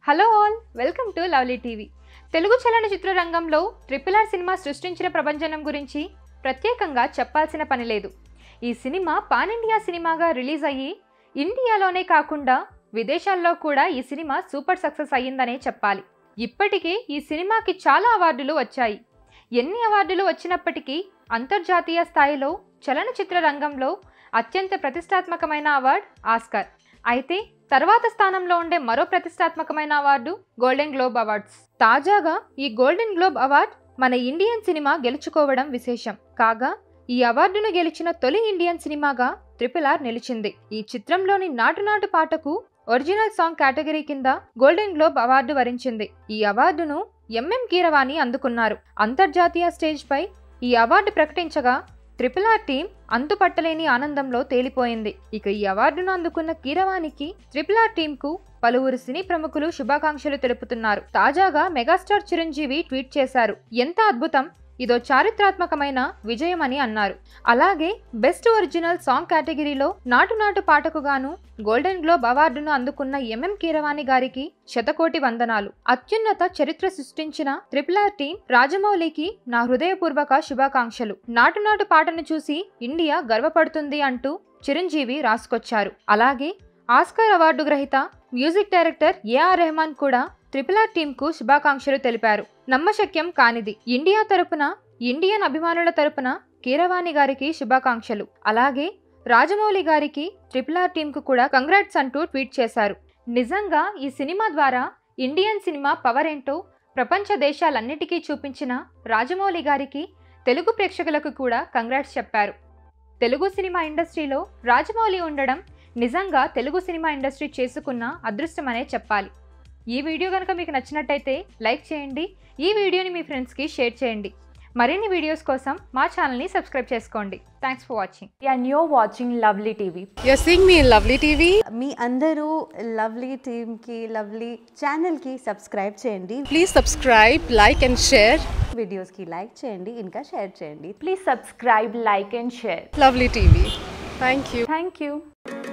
Hello all welcome to lovely TV Telugu చలనచిత్ర రంగంలో triple R cinema సృష్టించిన ప్రభంజనం గురించి ప్రత్యేకంగా చెప్పాల్సిన పని లేదు ఈ సినిమా పాన్ ఇండియా సినిమాగా రిలీజ్ అయ్యి ఇండియాలోనే కాకుండా విదేశాల్లో కూడా ఈ సినిమా సూపర్ సక్సెస్ అయ్యిందనే చెప్పాలి ఇప్పటికే ఈ సినిమాకి చాలా అవార్డులు వచ్చాయి ఎన్ని అవార్డులు వచ్చినప్పటికీ అంతర్జాతీయ స్థాయిలో చలనచిత్ర రంగంలో అత్యంత ప్రతిష్టాత్మకమైన అవార్డ్ ఆస్కార్ అయితే తర్వాత స్థానంలో ఉండే మరో ప్రతిష్టాత్మకమైన అవార్డు గోల్డెన్ గ్లోబ్ అవార్డ్స్ తాజాగా ఈ గోల్డెన్ గ్లోబ్ అవార్డ్ మన ఇండియన్ సినిమా గెలుచుకోవడం విశేషం కాగా ఈ అవార్డును గెలిచిన తొలి ఇండియన్ సినిమాగా ట్రిపుల్ ఆర్ నిలిచింది ఈ చిత్రంలోని నాటు నాటు పాటకు ఒరిజినల్ సాంగ్ కేటగిరీ కింద గోల్డెన్ గ్లోబ్ అవార్డు వరించింది ఈ అవార్డును ఎంఎం కీరవాణి అందుకున్నారు అంతర్జాతీయ స్టేజ్ పై ఈ అవార్డు ప్రకటించగా ట్రిపుల్ ఆర్ టీం అంతుపట్టలేని ఆనందంలో తేలిపోయింది ఇక ఈ అవార్డును అందుకున్న కీరవానికి ట్రిపుల్ ఆర్ టీం కు పలువురు సినీ ప్రముఖులు శుభాకాంక్షలు తెలుపుతున్నారు తాజాగా మెగాస్టార్ చిరంజీవి ట్వీట్ చేశారు ఎంత అద్భుతం ఇదో చారిత్రాత్మకమైన విజయం అని అన్నారు అలాగే బెస్ట్ ఒరిజినల్ సాంగ్ కేటగిరీలో నాటు నాటు పాటకు గాను గోల్డెన్ గ్లోబ్ అవార్డును అందుకున్న ఎంఎం కీరవాణి గారికి శతకోటి వందనాలు అత్యున్నత చరిత్ర సృష్టించిన ట్రిపుల్ ఆర్ టీం రాజమౌళికి నా హృదయపూర్వక శుభాకాంక్షలు నాటు నాటు పాటను చూసి ఇండియా గర్వపడుతుంది అంటూ చిరంజీవి రాసుకొచ్చారు అలాగే ఆస్కార్ అవార్డు గ్రహీత మ్యూజిక్ డైరెక్టర్ ఏఆర్ రెహమాన్ కూడా ట్రిపుల్ ఆర్ టీంకు శుభాకాంక్షలు తెలిపారు నమ్మశక్యం కానిది ఇండియా తరపున ఇండియన్ అభిమానుల తరపున కీరవాణి గారికి శుభాకాంక్షలు అలాగే రాజమౌళి గారికి ట్రిపుల్ ఆర్ టీంకు కూడా కంగ్రాట్స్ అంటూ ట్వీట్ చేశారు నిజంగా ఈ సినిమా ద్వారా ఇండియన్ సినిమా పవర్ ఏంటో ప్రపంచ దేశాలన్నిటికీ చూపించిన రాజమౌళి గారికి తెలుగు ప్రేక్షకులకు కూడా కంగ్రాట్స్ చెప్పారు తెలుగు సినిమా ఇండస్ట్రీలో రాజమౌళి ఉండడం నిజంగా తెలుగు సినిమా ఇండస్ట్రీ చేసుకున్న అదృష్టమనే చెప్పాలి ఈ వీడియో కనుక మీకు నచ్చినట్టయితే లైక్ చేయండి ఈ వీడియోని మీ ఫ్రెండ్స్కి షేర్ చేయండి మరిన్ని వీడియోస్ కోసం మా ఛానల్ని సబ్స్క్రైబ్ చేసుకోండి thanks for watching and you're watching Lovely TV. You're seeing me in Lovely TV. మీ అందరూ లవ్లీ టీమ్కి లవ్లీ ఛానల్కి సబ్స్క్రైబ్ చేయండి Please subscribe, like, and share. వీడియోస్కి లైక్ చేయండి ఇంకా షేర్ చేయండి Please subscribe, like, and share. Lovely TV. Thank you. Thank you.